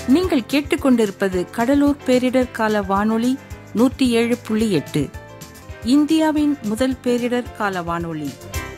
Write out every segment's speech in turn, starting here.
நீங்கள் கேட்டுக்கொண்டிருப்பது கடலூர் பேரிடர் கால வானொலி நூற்றி ஏழு புள்ளி எட்டு இந்தியாவின் முதல் பேரிடர் கால வானொலி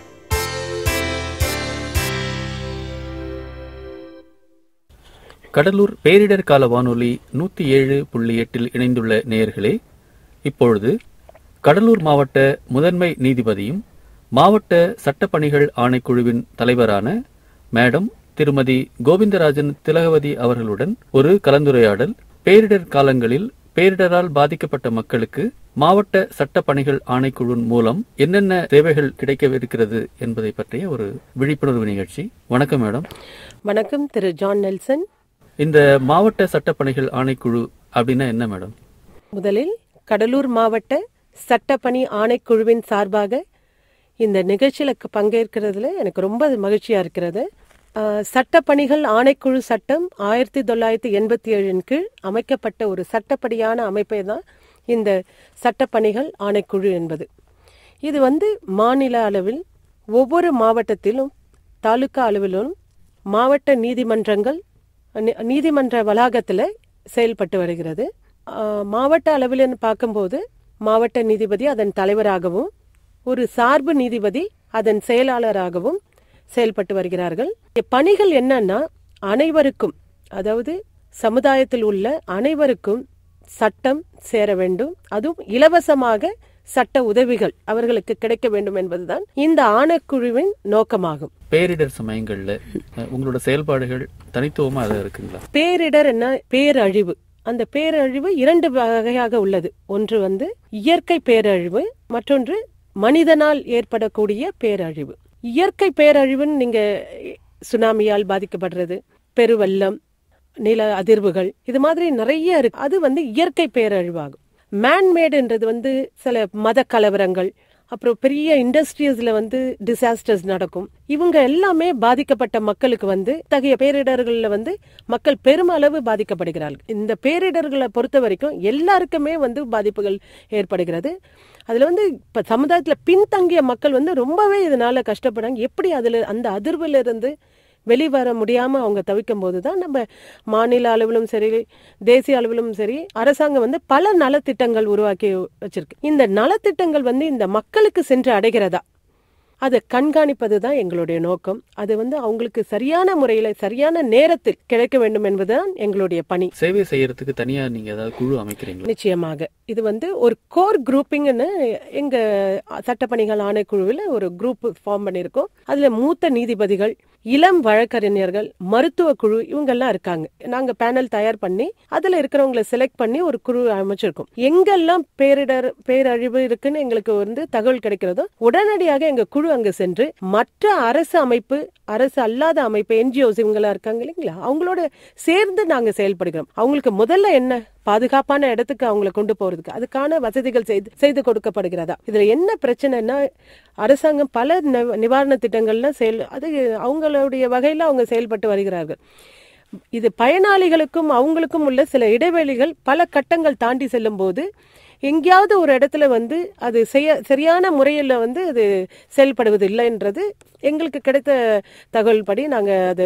கடலூர் பேரிடர் கால வானொலி நூற்றி ஏழு புள்ளி எட்டில் இணைந்துள்ள நேயர்களே இப்பொழுது கடலூர் மாவட்ட முதன்மை நீதிபதியும் மாவட்ட சட்டப்பணிகள் ஆணைக்குழுவின் தலைவரான மேடம் திருமதி கோவிந்தராஜன் திலகவதி அவர்களுடன் ஒரு கலந்துரையாடல் பேரிடர் காலங்களில் பேரிடரால் பாதிக்கப்பட்ட மக்களுக்கு மாவட்ட சட்டப்பணிகள் ஆணைக்குழுவின் மூலம் என்னென்ன சேவைகள் கிடைக்கவிருக்கிறது என்பதை பற்றிய ஒரு விழிப்புணர்வு நிகழ்ச்சி வணக்கம் மேடம் வணக்கம் திரு ஜான் நெல்சன் இந்த மாவட்ட சட்டப்பணிகள் ஆணைக்குழு அப்படின்னா என்ன மேடம் முதலில் கடலூர் மாவட்ட சட்டப்பணி ஆணைக்குழுவின் சார்பாக இந்த நிகழ்ச்சியில் க- பங்கேற்கிறதுல எனக்கு ரொம்ப மகிழ்ச்சியா இருக்கிறது ஆஹ், சட்டப்பணிகள் ஆணைக்குழு சட்டம் ஆயிரத்தி தொள்ளாயிரத்தி எண்பத்தி ஏழின் கீழ் அமைக்கப்பட்ட ஒரு சட்டப்படியான அமைப்பை தான் இந்த சட்டப்பணிகள் ஆணைக்குழு என்பது இது வந்து மாநில அளவில் ஒவ்வொரு மாவட்டத்திலும் தாலுகா அளவிலும் மாவட்ட நீதிமன்றங்கள் நி- நீதிமன்ற வளாகத்தில் செயல்பட்டு வருகிறது ஆஹ், மாவட்ட அளவில் பார்க்கும்போது மாவட்ட நீதிபதி அதன் தலைவராகவும் ஒரு சார்பு நீதிபதி அதன் செயலாளராகவும் செயல்பட்டு வருகிறார்கள் பணிகள் என்னன்னா அனைவருக்கும் அதாவது சமுதாயத்தில் உள்ள அனைவருக்கும் சட்டம் சேர வேண்டும் அதுவும் இலவசமாக சட்ட உதவிகள் அவர்களுக்கு கிடைக்க வேண்டும் என்பதுதான் இந்த ஆணைக்குழுவின் நோக்கமாகும் பேரிடர் சமயங்கள்ல அஹ், உங்களோட செயல்பாடுகள் தனித்துவமா அதை இருக்குங்களா பேரிடர் என்ன பேரழிவு அந்த பேரழிவு இரண்டு வகையாக உள்ளது ஒன்று வந்து இயற்கை பேரழிவு மற்றொன்று மனிதனால் ஏற்படக்கூடிய பேரழிவு இயற்கை பேரழிவுன்னு நீங்க சுனாமியால் பாதிக்கப்படுறது பெருவெள்ளம் நில அதிர்வுகள் இது மாதிரி நிறைய இருக்கு அது வந்து இயற்கை பேரழிவாகும் மேன்மேடுன்றது வந்து சில மத கலவரங்கள் அப்புறம் பெரிய இண்டஸ்ட்ரீஸ்ல வந்து டிசாஸ்டர்ஸ் நடக்கும் இவங்க எல்லாமே பாதிக்கப்பட்ட மக்களுக்கு வந்து தகைய பேரிடர்கள்ல வந்து மக்கள் பெருமளவு பாதிக்கப்படுகிறார்கள் இந்த பேரிடர்களை பொறுத்த வரைக்கும் எல்லாருக்குமே வந்து பாதிப்புகள் ஏற்படுகிறது அதுல வந்து இப்ப சமுதாயத்துல பின்தங்கிய மக்கள் வந்து ரொம்பவே இதனால கஷ்டப்படுறாங்க எப்படி அதுல அந்த அதிர்வுல இருந்து வெளிவர முடியாம அவங்க தவிக்கும் போது தான் நம்ம மாநில அளவிலும் சரி தேசிய அளவிலும் சரி அரசாங்கம் வந்து பல நலத்திட்டங்கள் உருவாக்கி வச்சிருக்கு இந்த நலத்திட்டங்கள் வந்து இந்த மக்களுக்கு சென்று அடைகிறதா அதை கண்காணிப்பது தான் எங்களுடைய நோக்கம் அது வந்து அவங்களுக்கு சரியான முறையில சரியான நேரத்தில் கிடைக்க வேண்டும் என்பதுதான் எங்களுடைய பணி சேவை செய்யறதுக்கு தனியா நீங்க ஏதாவது குழு அமைக்கிறீங்களா நிச்சயமாக இது வந்து ஒரு கோர் குரூப்பிங்னு எங்க சட்டப்பணிகள் ஆணைக்குழுவில் ஒரு குரூப் ஃபார்ம் பண்ணியிருக்கோம் அதுல மூத்த நீதிபதிகள் இளம் வழக்கறிஞர்கள் மருத்துவ குழு இவங்கெல்லாம் இருக்காங்க நாங்க பேனல் தயார் பண்ணி அதுல இருக்கிறவங்களை செலக்ட் பண்ணி ஒரு குழு அமைச்சிருக்கோம் எங்கெல்லாம் பேரிடர் பேரழிவு இருக்குன்னு எங்களுக்கு வந்து தகவல் கிடைக்கிறதோ உடனடியாக எங்க குழு அங்க சென்று மற்ற அரசு அமைப்பு அரசு அல்லாத அமைப்பு என்ஜிஓஸ் இவங்களா இருக்காங்க இல்லைங்களா அவங்களோட சேர்ந்து நாங்க செயல்படுகிறோம் அவங்களுக்கு முதல்ல என்ன பாதுகாப்பான இடத்துக்கு அவங்களை கொண்டு போறதுக்கு அதுக்கான வசதிகள் செய்து செய்து கொடுக்கப்படுகிறதா இதுல என்ன பிரச்சனைன்னா அரசாங்கம் பல நி- நிவாரண திட்டங்கள்லாம் செயல் அது அவங்களுடைய வகையில அவங்க செயல்பட்டு வருகிறார்கள் இது பயனாளிகளுக்கும் அவங்களுக்கும் உள்ள சில இடைவெளிகள் பல கட்டங்கள் தாண்டி செல்லும் போது எங்கேயாவது ஒரு இடத்துல வந்து அது செய்ய சரியான முறையில் வந்து அது செயல்படுவது இல்லைன்றது எங்களுக்கு கிடைத்த தகவல் படி நாங்கள் அது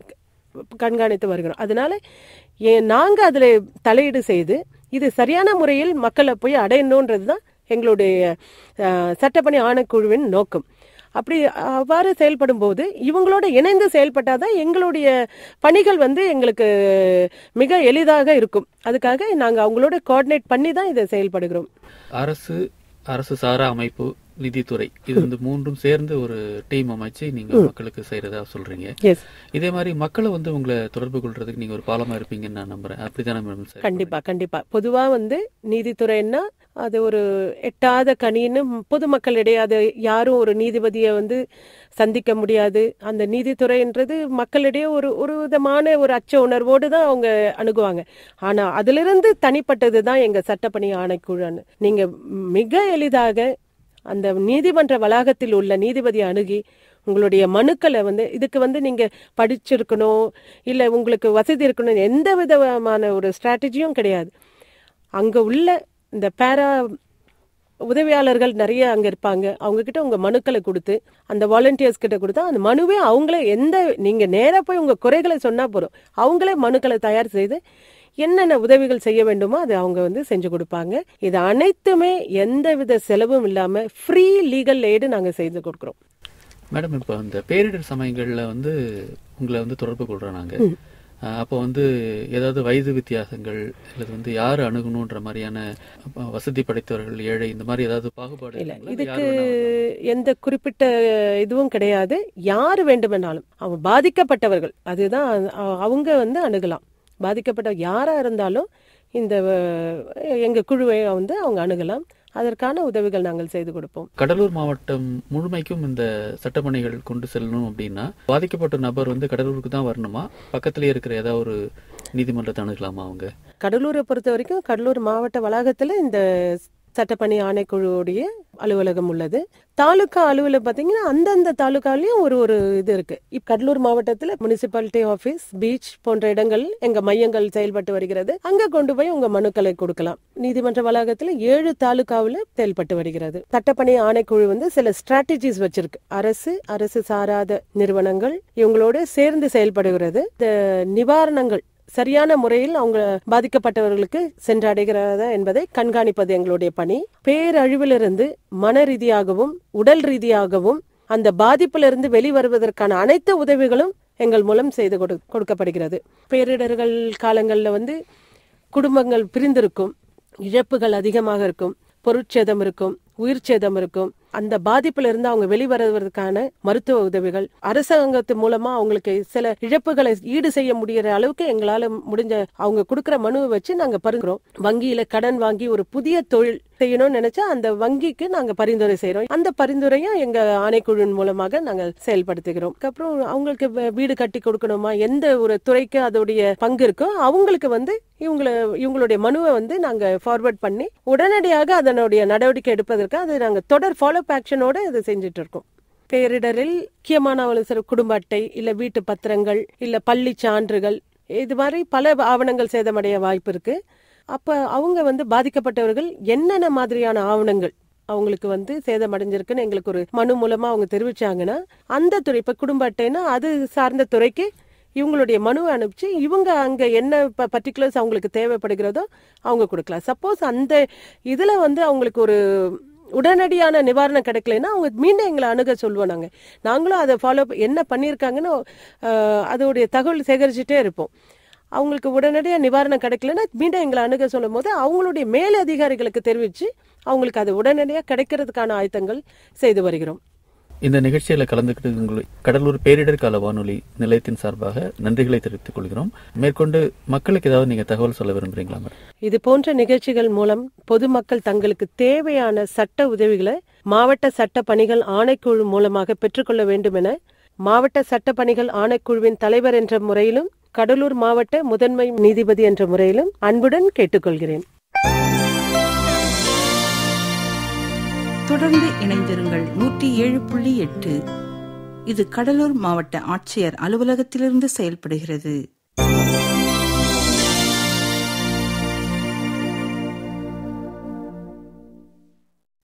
கண்காணித்து வருகிறோம் அதனால ஏ- நாங்க அதுல தலையீடு செய்து இது சரியான முறையில் மக்களை போய் அடையணுன்றது தான் எங்களுடைய அஹ், சட்டப்பணி ஆணைக்குழுவின் நோக்கம் அப்படி அவ்வாறு செயல்படும் போது இவங்களோட இணைந்து செயல்பட்டாதான் எங்களுடைய பணிகள் வந்து எங்களுக்கு மிக எளிதாக இருக்கும் அதுக்காக நாங்க அவங்களோட கோஆர்டினேட் பண்ணி தான் இதை செயல்படுகிறோம் அரசு அரசு சாரா அமைப்பு நிதித்துறை இது இந்த மூன்றும் சேர்ந்து ஒரு டீம் அமைச்சு நீங்க மக்களுக்கு செய்யறதா சொல்றீங்க எஸ் இதே மாதிரி மக்களை வந்து உங்களை தொடர்பு கொள்றதுக்கு நீங்க ஒரு பாலமா இருப்பீங்கன்னு நான் நம்புறேன் அப்படித்தானே மேடம் சார் கண்டிப்பா கண்டிப்பா பொதுவா வந்து நீதித்துறைன்னா அது ஒரு எட்டாத கனின்னு பொதுமக்களிடையே அது யாரும் ஒரு நீதிபதியை வந்து சந்திக்க முடியாது அந்த நீதித்துறைன்றது மக்களிடையே ஒரு ஒரு விதமான ஒரு அச்ச உணர்வோடு தான் அவங்க அணுகுவாங்க ஆனா அதிலிருந்து தனிப்பட்டது தான் எங்க சட்டப்பணி ஆணைக்குழுன்னு நீங்க மிக எளிதாக அந்த நீதிமன்ற வளாகத்தில் உள்ள நீதிபதியை அணுகி உங்களுடைய மனுக்களை வந்து இதுக்கு வந்து நீங்க படிச்சிருக்கணும் இல்ல உங்களுக்கு வசதி இருக்கணும் எந்த விதமான ஒரு ஸ்ட்ராட்டஜியும் கிடையாது அங்க உள்ள இந்த பேரா உதவியாளர்கள் நிறைய அங்க இருப்பாங்க அவங்க கிட்ட உங்க மனுக்களை கொடுத்து அந்த வாலண்டியர்ஸ் கிட்ட கொடுத்தா அந்த மனுவே அவங்களே எந்த நீங்க நேரா போய் உங்க குறைகளை சொன்னா போதும் அவங்களே மனுக்களை தயார் செய்து என்னென்ன உதவிகள் செய்ய வேண்டுமோ அதை அவங்க வந்து செஞ்சு கொடுப்பாங்க இது அனைத்துமே எந்தவித செலவும் இல்லாம ஃப்ரீ லீகல் எய்டு நாங்க செய்து கொடுக்குறோம் மேடம் இப்போ இந்த பேரிடர் சமயங்கள்ல வந்து உங்களை வந்து தொடர்பு கொள்றோம் நாங்க அஹ் அப்போ வந்து ஏதாவது வயது வித்தியாசங்கள் அல்லது வந்து யார் அணுகணுன்ற மாதிரியான அப்ப வசதி படைத்தவர்கள் ஏழை இந்த மாதிரி ஏதாவது பாகுபாடு இல்ல இருக்குங்களா? இல்ல இதுக்கு யார் வேணா வரலாமா? எந்த குறிப்பிட்ட இதுவும் கிடையாது யார் வேண்டுமென்னாலும் அவங்க பாதிக்கப்பட்டவர்கள் அதுதான் அ- அவங்க வந்து அணுகலாம் பாதிக்கப்பட்ட யாரா இருந்தாலும் இந்த அஹ், எங்க குழுவை வந்து அவங்க அணுகலாம் அதற்கான உதவிகள் நாங்கள் செய்து கொடுப்போம் கடலூர் மாவட்டம் முழுமைக்கும் இந்த சட்டப்பணிகள் கொண்டு செல்லணும் அப்படின்னா பாதிக்கப்பட்ட நபர் வந்து கடலூருக்கு தான் வரணுமா பக்கத்திலேயே இருக்கிற ஏதாவது ஒரு நீதிமன்றத்தை அணுகலாமா அவங்க கடலூரை பொறுத்த வரைக்கும் கடலூர் மாவட்ட வளாகத்துல இந்த சட்டப்பணி ஆணைக்குழுவுடைய அலுவலகம் உள்ளது தாலுகா அலுவலகம் பாத்தீங்கன்னா அந்தந்த தாலுகாலயும் ஒரு ஒரு இது இருக்கு இப்ப கடலூர் மாவட்டத்துல முனிசிபாலிட்டி ஆபீஸ் பீச் போன்ற இடங்கள் எங்க மையங்கள் செயல்பட்டு வருகிறது அங்க கொண்டு போய் உங்க மனுக்களை கொடுக்கலாம் நீதிமன்ற வளாகத்துல ஏழு தாலுகாவுல செயல்பட்டு வருகிறது சட்டப்பணி ஆணைக்குழு வந்து சில ஸ்ட்ராட்டஜிஸ் வச்சிருக்கு அரசு அரசு சாராத நிறுவனங்கள் இவங்களோட சேர்ந்து செயல்படுகிறது இந்த நிவாரணங்கள் சரியான முறையில் அவங்க பாதிக்கப்பட்டவர்களுக்கு சென்றடைகிறதா என்பதை கண்காணிப்பது எங்களுடைய பணி பேரழிவிலிருந்து மன ரீதியாகவும் உடல் ரீதியாகவும் அந்த பாதிப்பிலிருந்து வெளிவருவதற்கான அனைத்து உதவிகளும் எங்கள் மூலம் செய்து கொடு கொடுக்கப்படுகிறது பேரிடர்கள் காலங்களில் வந்து குடும்பங்கள் பிரிந்திருக்கும் இழப்புகள் அதிகமாக இருக்கும் பொருட்சேதம் இருக்கும் உயிர் சேதம் இருக்கும் அந்த பாதிப்புல இருந்து அவங்க வெளிவருவதற்கான மருத்துவ உதவிகள் அரசாங்கத்து மூலமா அவங்களுக்கு சில இழப்புகளை ஈடு செய்ய முடியற அளவுக்கு எங்களால முடிஞ்ச அவங்க கொடுக்கிற மனுவை வச்சு நாங்க பரிந்துறோம் வங்கியில கடன் வாங்கி ஒரு புதிய தொழில் செய்யணும்னு நினைச்சா அந்த வங்கிக்கு நாங்க பரிந்துரை செய்யறோம் அந்த பரிந்துரையும் எங்க ஆணைக்குழுவின் மூலமாக நாங்கள் செயல்படுத்துகிறோம் அப்புறம் அவங்களுக்கு வ- வீடு கட்டி கொடுக்கணுமா எந்த ஒரு துறைக்கு அதோடைய பங்கு இருக்கோ அவங்களுக்கு வந்து இவங்கள இவங்களுடைய மனுவை வந்து நாங்க ஃபார்வர்ட் பண்ணி உடனடியாக அதனுடைய நடவடிக்கை எடுப்பதற்கு அதை நாங்க தொடர் ஃபாலோ ஆக்ஷனோட இதை செஞ்சுட்டு இருக்கோம் பேரிடரில் முக்கியமான ஒரு சில குடும்ப அட்டை இல்ல வீட்டு பத்திரங்கள் இல்ல பள்ளி சான்றுகள் இது மாதிரி பல ஆவணங்கள் சேதமடைய வாய்ப்பு இருக்கு அப்ப அவங்க வந்து பாதிக்கப்பட்டவர்கள் என்னென்ன மாதிரியான ஆவணங்கள் அவங்களுக்கு வந்து சேதமடைஞ்சிருக்குன்னு எங்களுக்கு ஒரு மனு மூலமா அவங்க தெரிவிச்சாங்கன்னா அந்த துறை இப்ப குடும்ப அட்டைன்னா அது சார்ந்த துறைக்கு இவங்களுடைய மனுவை அனுப்பிச்சு இவங்க அங்க என்ன பர்டிகுலர்ஸ் அவங்களுக்கு தேவைப்படுகிறதோ அவங்க கொடுக்கலாம் சப்போஸ் அந்த இதுல வந்து அவங்களுக்கு ஒரு உடனடியான நிவாரணம் கிடைக்கலன்னா அவங்க மீண்டும் எங்களை அணுக சொல்லுவோம் நாங்க நாங்களும் அதை ஃபாலோ என்ன பண்ணியிருக்காங்கன்னு அஹ், அதோடைய தகவல் சேகரிச்சுட்டே இருப்போம் அவங்களுக்கு உடனடியாக நிவாரணம் கிடைக்கலன்னா மீண்டும் எங்களை அணுக சொல்லும் போது அவங்களுடைய மேல் அதிகாரிகளுக்கு தெரிவித்து அவங்களுக்கு அது உடனடியாக கிடைக்கிறதுக்கான ஆயத்தங்கள் செய்து வருகிறோம் இந்த நிகழ்ச்சியில கலந்துக்கிட்டு உங்களுக்கு கடலூர் பேரிடர் கால வானொலி நிலையத்தின் சார்பாக நன்றிகளை தெரிவித்துக் கொள்கிறோம் மேற்கொண்டு மக்களுக்கு ஏதாவது நீங்க தகவல் சொல்ல விரும்புறீங்களா மேடம் இது போன்ற நிகழ்ச்சிகள் மூலம் பொதுமக்கள் தங்களுக்கு தேவையான சட்ட உதவிகளை மாவட்ட சட்ட பணிகள் ஆணைக்குழு மூலமாக பெற்றுக்கொள்ள வேண்டும் என மாவட்ட சட்ட பணிகள் ஆணைக்குழுவின் தலைவர் என்ற முறையிலும் கடலூர் மாவட்ட முதன்மை நீதிபதி என்ற முறையிலும் அன்புடன் கேட்டுக்கொள்கிறேன் தொடர்ந்து இணைந்திருங்கள் நூற்றி ஏழு புள்ளி எட்டு இது கடலூர் மாவட்ட ஆட்சியர் அலுவலகத்திலிருந்து செயல்படுகிறது